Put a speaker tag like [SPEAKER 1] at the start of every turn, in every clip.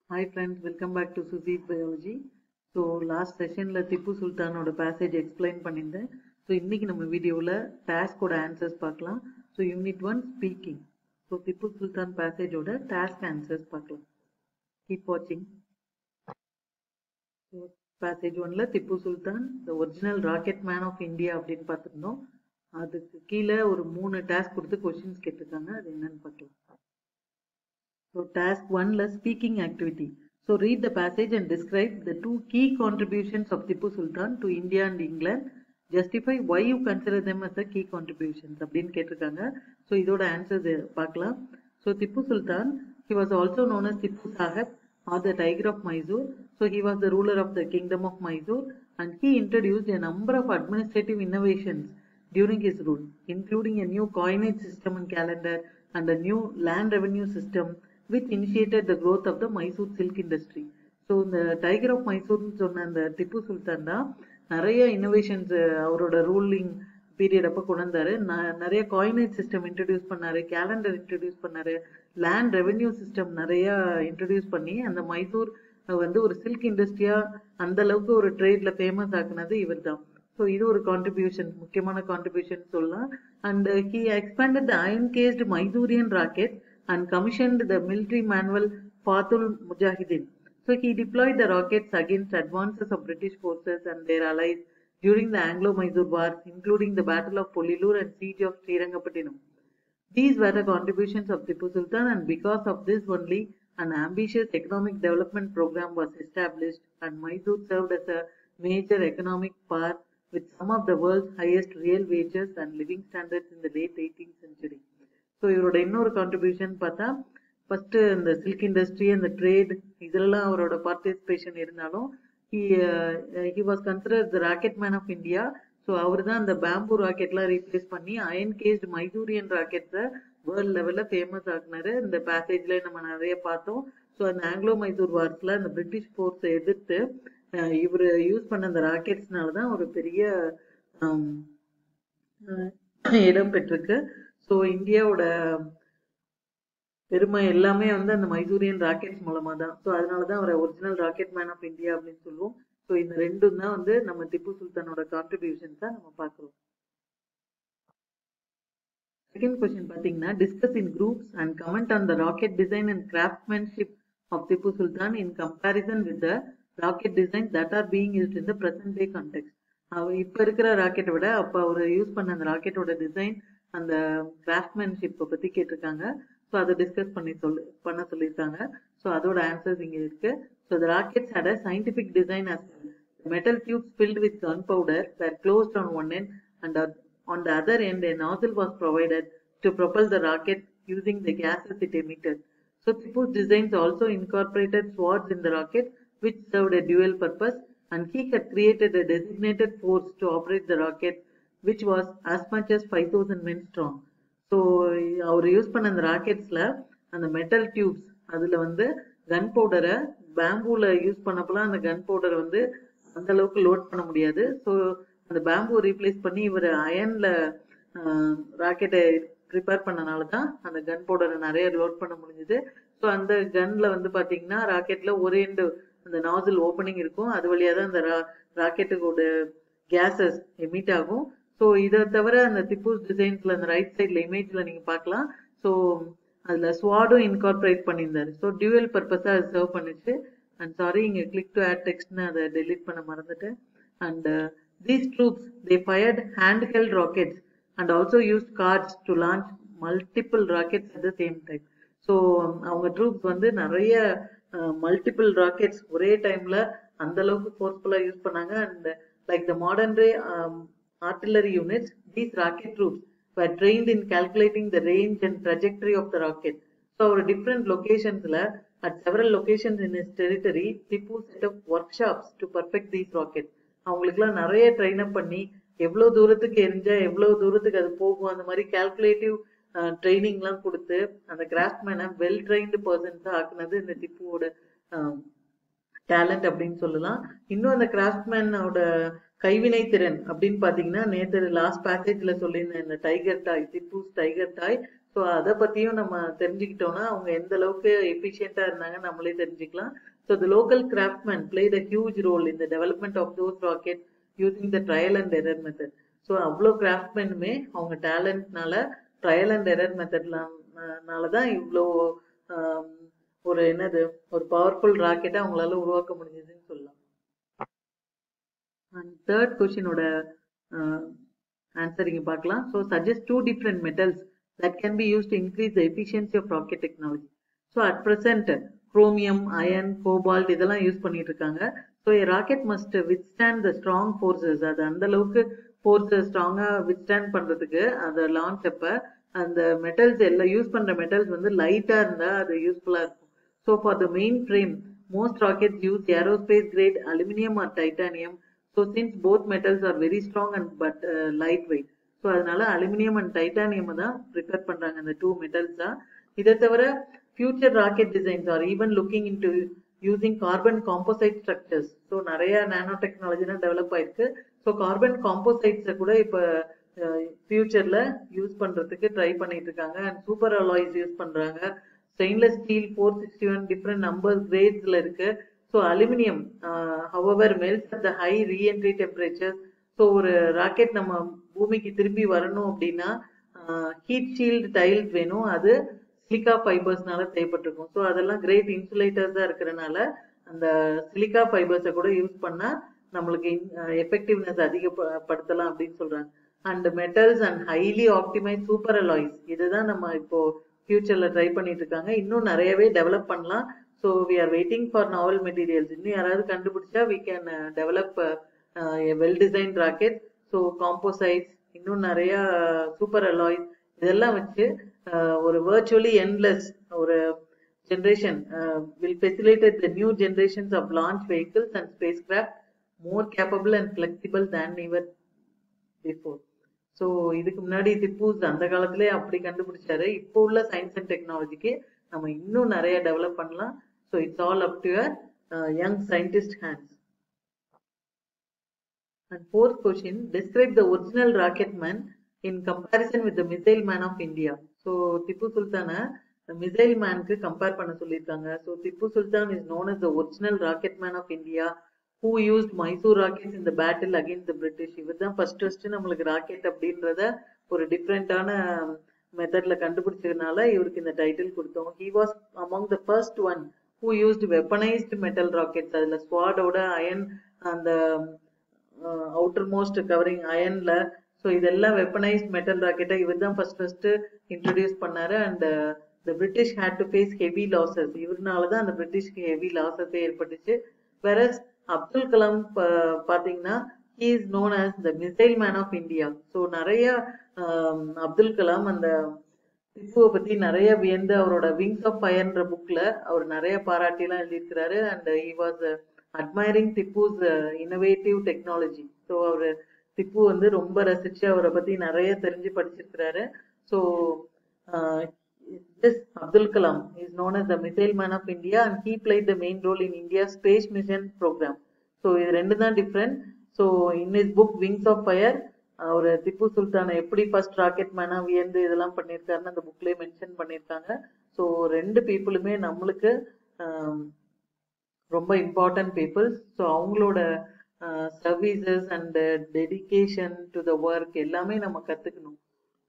[SPEAKER 1] Hi friends welcome back to Suchi's biology so last செஷனில் திப்பு சுல்தானோட passage explain பண்ணியிருந்தேன் so இன்னைக்கு நம்ம வீடியோவில் டாஸ்கோட ஆன்சர்ஸ் பார்க்கலாம் so unit one speaking so Tipu Sultan பேசேஜோட டாஸ்க் ஆன்சர்ஸ் பார்க்கலாம் கீப் வாட்சிங் ஸோ பேசேஜ் ஒன்ல Tipu Sultan the original rocket man of India அப்படின்னு பார்த்துருந்தோம் அதுக்கு கீழே ஒரு மூணு டாஸ்க் கொடுத்து கொஷின்ஸ் கேட்டிருக்காங்க அது என்னன்னு பார்க்கலாம் So task 1 la speaking activity. So read the passage and describe the two key contributions of Tipu Sultan to India and England. Justify why you consider them as the key contributions அப்படின்னு கேட்டிருக்காங்க so இதோட answers பார்க்கலாம் so Tipu Sultan he was also known as Tipu Sahib or the Tiger of Mysore. So he was the ruler of the kingdom of Mysore and he introduced a number of administrative innovations during his rule, including a new coinage system and calendar and a new land revenue system which initiated the growth of the Mysore silk industry. So இந்த tiger of மைசூர்னு சொன்ன அந்த திப்பு சுல்தான் தான் நிறைய innovations அவரோட ruling period அப்போ கொண்டு வந்தாரு நிறைய காயினேஜ் சிஸ்டம் இன்ட்ரடியூஸ் பண்ணாரு கேலண்டர் இன்ட்ரடியூஸ் பண்ணாரு லேண்ட் ரெவென்யூ சிஸ்டம் நிறைய இன்ட்ரடியூஸ் பண்ணி அந்த மைசூர் வந்து ஒரு சில்க் இண்டஸ்ட்ரியா அந்த அளவுக்கு ஒரு ட்ரேட்ல ஃபேமஸ் ஆக்குனது இவர் தான் ஸோ இது ஒரு கான்ட்ரிபியூஷன் முக்கியமான கான்ட்ரிபியூஷன் சொல்லலாம் and he expanded the iron cased Mysorean rocket and commissioned the military manual Fatul Mujahideen. So he deployed the rockets against advances of British forces and their allies during the Anglo-Mysore Wars, including the Battle of Polilur and Siege of Srirangapattinam. These were the contributions of Tipu Sultan and because of this only an ambitious economic development program was established and Mysore served as a major economic power with some of the world's highest real wages and living standards in the late 18th century. So இவரோட இன்னொரு contribution பார்த்தா first இந்த silk industry அந்த trade இதெல்லாம் அவரோட participation இருந்தாலும் he was consider the rocket man of India so அவர் தான் அந்த பேம்பூ ராக்கெட்லாம் ரீப்ளேஸ் பண்ணி அயன் கேஸ்ட் மைசூரியன் ராக்கெட்ஸை வேர்ல்ட் லெவலில் ஃபேமஸ் ஆக்குனாரு இந்த பேசேஜ்ல நம்ம நிறைய பார்த்தோம் ஸோ அந்த ஆங்கிலோ மைசூர் வார்ஸ்ல அந்த பிரிட்டிஷ் ஃபோர்ஸை எதிர்த்து இவர் யூஸ் பண்ண அந்த ராக்கெட்ஸ்னால தான் ஒரு பெரிய இடம் பெற்றிருக்கு ஸோ இந்தியாவோட பெருமை எல்லாமே வந்து அந்த மைசூரியன் ராக்கெட்ஸ் மூலமா தான் ஸோ அதனால தான் அவரை original rocket man of India அப்படின்னு சொல்லுவோம் ஸோ இந்த ரெண்டும் தான் வந்து நம்ம திப்பு சுல்தானோட கான்ட்ரிபியூஷன்ஸ் தான் நம்ம பார்க்குறோம் செகண்ட் கொஸ்டின் பார்த்தீங்கன்னா discuss in groups and comment on the rocket design and craftsmanship of Tipu Sultan in comparison with the rocket design that are being used in the present day context அவர் இப்போ இருக்கிற ராக்கெட்டை விட அப்போ அவர் யூஸ் பண்ண அந்த ராக்கெட்டோட டிசைன் அந்த கிராஃப்ட்மேன்ஷிப்பை பற்றி கேட்டிருக்காங்க ஸோ அதை டிஸ்கஸ் பண்ணி சொல்லு பண்ண சொல்லியிருக்காங்க ஸோ அதோட ஆன்சர்ஸ் இங்கே இருக்கு so the rockets had a scientific design as metal tubes filled with gunpowder were closed on one end and on the other end a nozzle was provided to propel the rocket using the gases it emitted. So Tipu's designs also incorporated swords in the rocket which served a dual purpose and he had created a designated force to operate the rocket which was as much as five thousand men strong so அவர் use பண்ண அந்த ராக்கெட்ஸில் அந்த metal tubes அதில் வந்து கன் பவுடரை பேம்பூவில் use பண்ணப்பெல்லாம் அந்த கன் பவுடரை வந்து அந்த அளவுக்கு லோட் பண்ண முடியாது ஸோ அந்த பேம்பூ ரீப்ளேஸ் பண்ணி இவர் அயனில் ராக்கெட்டை ப்ரிப்பேர் பண்ணனால தான் அந்த கன் பவுடரை நிறைய லோட் பண்ண முடிஞ்சுது ஸோ அந்த கன்ல வந்து பார்த்தீங்கன்னா ராக்கெட்டில் ஒரு எண்டு அந்த நாசில் ஓப்பனிங் இருக்கும் அது வழியாக தான் அந்த ராக்கெட்டுக்கோட கேசஸ் எமிட் ஆகும் ஸோ இதை தவிர அந்த திப்பூஸ் டிசைன்ஸ்ல அந்த ரைட் சைட்ல இமேஜ்ல நீங்க பார்க்கலாம் ஸோ அதுல ஸ்வாடும் இன்கார்பரேட் பண்ணியிருந்தாரு ஸோ டியூவல் பர்பஸா அது சர்வ் பண்ணுச்சு அண்ட் சாரி இங்க கிளிக் டு ஆட் டெக்ஸ்ட்னு அதை டெலிட் பண்ண மறந்துட்டேன் and these troops they fired hand held rockets and also use carts to launch multiple rockets at the same time so அவங்க ட்ரூப்ஸ் வந்து நிறைய மல்டிபிள் ராக்கெட்ஸ் ஒரே டைம்ல அந்த அளவுக்கு ஃபோர்ஸ்ஃபுல்லா யூஸ் பண்ணாங்க and like the modern day um, artillery units, these rocket troops were trained in calculating the range and trajectory of the rocket. So, our different locations, at several locations in his territory, Tipu set up workshops to perfect these rockets. அவங்களுக்குலாம் நிறைய train up பண்ணி எவ்வளோ தூரத்துக்கு எரிஞ்சா எவ்வளோ தூரத்துக்கு அது போகும் அந்த மாதிரி கால்குலேட்டிவ் ட்ரைனிங்லாம் கொடுத்து அந்த கிராஃப்ட்மேனை வெல் ட்ரைன்டு பர்சன்ஸாக ஆக்குனது இந்த திப்புவோட டேலண்ட் அப்படின்னு சொல்லலாம் இன்னும் அந்த கிராஃப்ட்மேனோட கைவினை திறன் அப்படின்னு பாத்தீங்கன்னா நேற்று லாஸ்ட் பேக்கேஜ்ல சொல்லியிருந்தேன் இந்த tiger toy Tipu's tiger toy so அதை பத்தியும் நம்ம தெரிஞ்சுக்கிட்டோம்னா அவங்க எந்த அளவுக்கு எஃபிஷியண்டா இருந்தாங்க நம்மளே தெரிஞ்சுக்கலாம் so the local craftsman played a huge role in the development of those rocket using the trial and error method so அவ்வளோ கிராஃப்ட்மேனுமே அவங்க டேலண்ட்னால ட்ரையல் அண்ட் எரர் மெத்தட்னால தான் இவ்வளோ ஒரு என்னது ஒரு பவர்ஃபுல் ராக்கெட்டை அவங்களால உருவாக்க முடிஞ்சதுன்னு சொல்லலாம் அண்ட் தேர்ட் கொஷினோட ஆன்சர் இங்க பார்க்கலாம் so suggest two different metals that can be use to increase the efficiency of rocket technology so at present chromium iron cobalt இதெல்லாம் யூஸ் பண்ணிட்டு இருக்காங்க so rocket must withstand the strong forces அது அந்த அளவுக்கு ஃபோர்ஸை ஸ்ட்ராங்காக வித்ஸ்டாண்ட் பண்றதுக்கு அந்த லான்ச் அப்ப அந்த மெட்டல்ஸ் எல்லாம் யூஸ் பண்ற மெட்டல்ஸ் வந்து லைட்டா இருந்தா அது யூஸ்ஃபுல்லா இருக்கும் so for the main frame most rockets use aerospace grade aluminium or titanium so since both metals are very strong and but lightweight so அதனால அலுமினியம் அண்ட் டைட்டானியம் தான் ப்ரிஃபர் பண்றாங்க அந்த டூ மெட்டல்ஸ் தான் இதை தவிர future rocket designs are even looking into using carbon composite structures so நிறைய nano டெக்னாலஜிலாம் develop ஆயிருக்கு ஸோ கார்பன் காம்போசைட்ஸை கூட இப்போ ஃபியூச்சர்ல யூஸ் பண்றதுக்கு ட்ரை பண்ணிட்டு இருக்காங்க அண்ட் சூப்பர் அலாய்ஸ் யூஸ் பண்றாங்க stainless steel four sixty one different number கிரேட்ஸ்ல இருக்கு so aluminium however melts at the high reentry temperature so ஒரு ராக்கெட் நம்ம பூமிக்கு திரும்பி வரணும் அப்படின்னா ஹீட் ஷீல்டு டைல்ஸ் வேணும் அது சிலிக்கா ஃபைபர்ஸ்னால செய்யப்பட்டிருக்கும் ஸோ அதெல்லாம் கிரேட் இன்சுலேட்டர்ஸா இருக்கிறனால அந்த சிலிக்கா ஃபைபர்ஸை கூட யூஸ் பண்ணா நம்மளுக்கு எஃபெக்டிவ்னஸ் அதிகப்படுத்தலாம் அப்படின்னு சொல்றாங்க and metals and highly optimise super alloys இதுதான் நம்ம இப்போ ஃபியூச்சர்ல ட்ரை பண்ணிட்டு இருக்காங்க இன்னும் நிறையவே டெவலப் பண்ணலாம் so we are waiting for novel materials இன்னும் யாராவது கண்டுபிடிச்சா we can develop well design rocket so composites இன்னும் நிறைய சூப்பர் அலாய்ஸ் இதெல்லாம் வச்சு ஒரு வர்ச்சுவலி என்லெஸ் ஒரு generation uh, will facilitate the new generations of launch vehicles and spacecraft more capable and flexible than ever before. So இதுக்கு முன்னாடி திப்பூஸ் அந்த காலத்திலே அப்படி கண்டுபிடிச்சாரு இப்போ உள்ள சயின்ஸ் அண்ட் டெக்னாலஜிக்கு நம்ம இன்னும் நிறைய டெவலப் பண்ணலாம் so it's all up to your young scientist hands and fourth question describe the original rocket man in comparison with the missile man of India so Tipu சுல்தானை மிசைல் மேனுக்கு கம்பேர் பண்ண சொல்லியிருக்காங்க so Tipu Sultan is known as the original rocket man of India who used Mysore rockets இந்த battle against the British இவர் தான் first first நம்மளுக்கு rocket அப்படின்றத ஒரு டிஃப்ரெண்டான மெத்தட்ல கண்டுபிடிச்சதுனால இவருக்கு இந்த டைட்டில் கொடுத்தோம் he was among the first one who used weaponised metal rockets அதுல ஸ்குவாடோட அயன் அந்த அவுட்டர் மோஸ்ட் கவரிங் அயன்ல ஸோ இதெல்லாம் வெப்பனைஸ்ட் மெட்டல் ராக்கெட்டை இவர் தான் ஃபர்ஸ்ட் ஃபர்ஸ்ட் இன்ட்ரடியூஸ் பண்ணாரு and the British had to face heavy losses இவருனால தான் அந்த பிரிட்டிஷ்க்கு ஹெவி லாசஸே ஏற்பட்டுச்சு வேற அப்துல் கலாம் பாத்தீங்கன்னா he is known as the missile man of India so நிறைய அப்துல் கலாம் அந்த திப்புவை பத்தி நிறைய வியந்து அவரோட விங்ஸ் ஆஃப் ஃபயர்ன்ற புக்ல அவர் நிறைய பாராட்டிலாம் எழுதியிருக்கிறாரு and he was admiring Tipu's innovative technology so அவர் திப்பு வந்து ரொம்ப ரசிச்சு அவரை பத்தி நிறைய தெரிஞ்சு படிச்சிருக்கிறாரு ஸோ this Abdul Kalam is known as the missile man of India and he played the main role in India's space mission program. So இது ரெண்டு தான் different so in his book Wings of Fire அவர் திப்பு சுல்தானை எப்படி first rocket மேனா வியந்து இதெல்லாம் பண்ணியிருக்காருன்னு அந்த புக்லேயே மென்ஷன் பண்ணியிருக்காங்க ஸோ ரெண்டு பீப்புளுமே நம்மளுக்கு ரொம்ப இம்பார்ட்டன்ட் பீப்புள்ஸ் ஸோ அவங்களோட services and dedication to the work எல்லாமே நம்ம கற்றுக்கணும்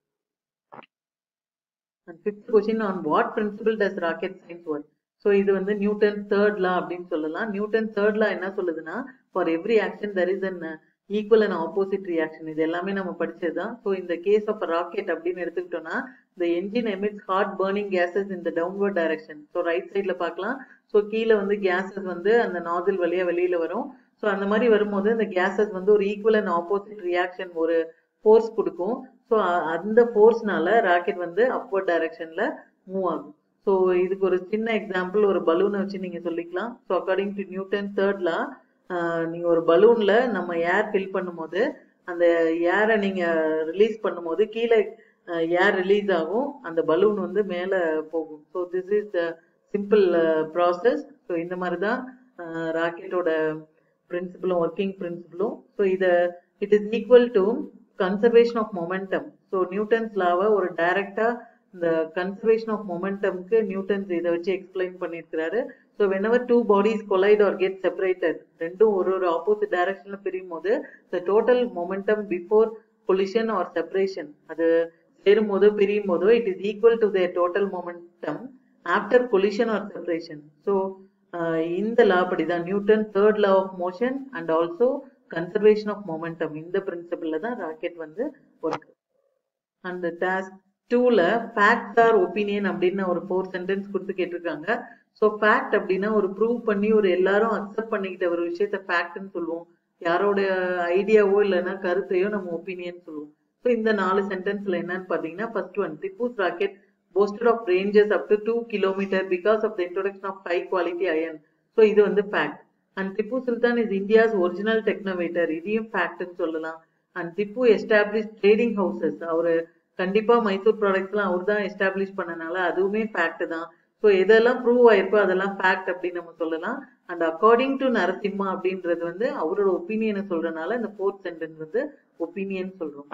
[SPEAKER 1] and fifth question on what principle does rocket science work so இது வந்து நியூட்டன் தேர்ட் லா அப்படின்னு சொல்லலாம் நியூட்டன் தேர்ட் லா என்ன சொல்லுதுன்னா for every action there is an equal and opposite reaction இது எல்லாமே நம்ம படிச்சது தான் ஸோ இந்த கேஸ் ஆஃப் ராக்கெட் அப்படின்னு எடுத்துக்கிட்டோம்னா இந்த engine emits hot burning gases இந்த டவுன்வர்ட் டைரக்ஷன் ஸோ ரைட் சைட்ல பார்க்கலாம் ஸோ கீழே வந்து கேசஸ் வந்து அந்த நாதில் வழியா வெளியில வரும் ஸோ அந்த மாதிரி வரும்போது இந்த கேசஸ் வந்து ஒரு ஈக்குவல் அண்ட் ஆப்போசிட் ரியாக்ஷன் ஒரு ஃபோர்ஸ் கொடுக்கும் ஸோ அந்த ஃபோர்ஸ்னால ராக்கெட் வந்து அப்வர்ட் டைரக்ஷன்ல மூவ் ஆகும் ஸோ இதுக்கு ஒரு சின்ன எக்ஸாம்பிள் ஒரு பலூனை வச்சு நீங்க சொல்லிக்கலாம் so according to Newton third law நீங்க ஒரு பலூன்ல நம்ம ஏர் ஃபில் பண்ணும்போது அந்த ஏரை நீங்க ரிலீஸ் பண்ணும்போது கீழே ஏர் ரிலீஸ் ஆகும் அந்த பலூன் வந்து மேல போகும் so this is the simple process so இந்த மாதிரி தான் ராக்கெட்டோட பிரின்சிபலும் ஒர்க்கிங் பிரின்சிபலும் ஸோ இதை it is equal to conservation of momentum so Newton's லாவை ஒரு டைரக்டா இந்த கன்சர்வேஷன் ஆஃப் மொமெண்டம்க்கு நியூட்டன்ஸ் இதை வச்சு எக்ஸ்பிளைன் பண்ணியிருக்கிறாரு so whenever two bodies collide or get separated ரெண்டும் ஒரு ஒரு ஆப்போசிட் டைரக்ஷன்ல பிரியும் போது the total momentum before collision or separation அது சேரும் போதோ பிரியும் போதோ it is equal to their total momentum after collision or separation so இந்த லா படிதான் Newton third law of motion and also conservation of momentum இந்த பிரின்சிபல்ல தான் ராக்கெட் வந்து ஒர்க் அண்ட் டாஸ்க் டூல ஃபேக்ட்ஸ் ஆர் ஒப்பீனியன் அப்படின்னு ஒரு ஃபோர் சென்டென்ஸ் கொடுத்து கேட்டிருக்காங்க ஸோ ஃபேக்ட் அப்படின்னா ஒரு ப்ரூவ் பண்ணி ஒரு எல்லாரும் அக்செப்ட் பண்ணிக்கிட்ட ஒரு விஷயத்த ஃபேக்ட்னு சொல்லுவோம் யாரோட ஐடியாவோ இல்லைன்னா கருத்தையோ நம்ம ஒப்பீனியன் சொல்லுவோம் ஸோ இந்த நாலு சென்டென்ஸ்ல என்னன்னு பார்த்தீங்கன்னா first one Tipu's rocket boasted of ranges up to 2 kilometer because of the introduction of high quality iron. So இது வந்து fact. And Tipu Sultan is India's original technovator. இதையும் ஃபேக்ட்னு சொல்லலாம். And Tipu established trading houses. அவரு கண்டிப்பா மைசூர் ப்ராடக்ட்ஸ்லாம் அவர் தான் establish பண்ணனால அதுவுமே fact தான் ஸோ எதெல்லாம் ப்ரூவ் ஆயிருக்கோ அதெல்லாம் ஃபேக்ட் அப்படின்னு நம்ம சொல்லலாம் அண்ட் அக்கார்டிங் டு நரசிம்மா அப்படின்றது வந்து அவரோட ஒப்பீனியனை சொல்றதுனால இந்த ஃபோர்த் சென்டென்ஸ் வந்து ஒப்பீனியன் சொல்றோம்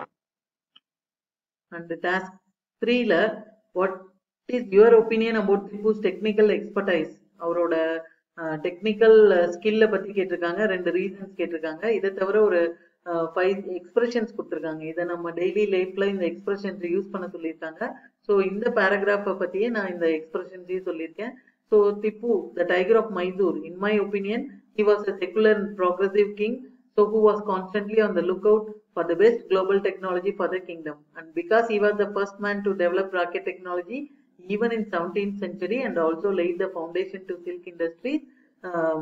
[SPEAKER 1] அண்ட் டாஸ்க் த்ரீல what is your opinion about Tipu's technical expertise அவரோட டெக்னிக்கல் ஸ்கில்ல பத்தி கேட்டிருக்காங்க ரெண்டு ரீசன்ஸ் கேட்டிருக்காங்க இதை தவிர ஒரு ஃபைவ் எக்ஸ்பிரஷன்ஸ் கொடுத்துருக்காங்க இதை நம்ம டெய்லி லைஃப்ல இந்த எக்ஸ்பிரஷன்ஸ் யூஸ் பண்ண சொல்லியிருக்காங்க ஸோ இந்த பேராகிராஃபை பத்தியே நான் இந்த எக்ஸ்பிரஷன்ஸையும் சொல்லியிருக்கேன் so Tipu the tiger of Mysore in my opinion he was a secular and progressive king so who was constantly on the lookout for the best global technology for the kingdom and because he was the first man to develop rocket technology even in 17th century and also laid the foundation to silk industries um,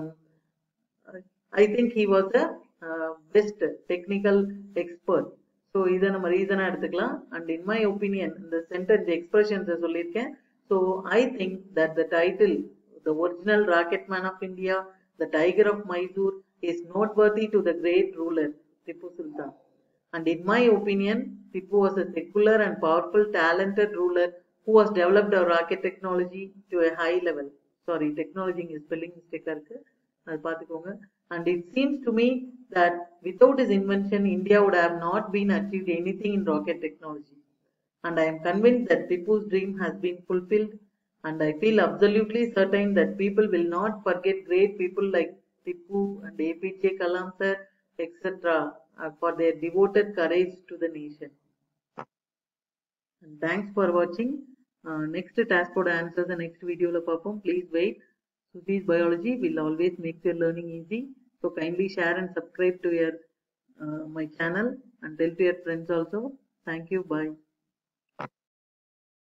[SPEAKER 1] i think he was the uh, best technical expert so இதை நம்ம ரீசனாக எடுத்துக்கலாம் and in my opinion இந்த sentence எக்ஸ்பிரஷன்ஸை சொல்லியிருக்கேன் so I think that the title the original rocket man of India the tiger of Mysore is noteworthy to the great ruler Tipu Sultan. And in my opinion, Tipu was a secular and powerful, talented ruler who has developed our rocket technology to a high level. Sorry, technology is spelling mistake இருக்கு அது பார்த்துக்கோங்க and it seems to me that without his invention India would have not been achieved anything in rocket technology and I am convinced that Tipu's dream has been fulfilled and I feel absolutely certain that people will not forget great people like Tipu and APJ Kalam sir, etc. Uh, for their devoted courage to the nation. And thanks for watching. Uh, next task code answers the next video la perform. Please wait. Sudhi's biology will always make your learning easy. So kindly share and subscribe to your uh, my channel and tell to your friends also. Thank you. Bye.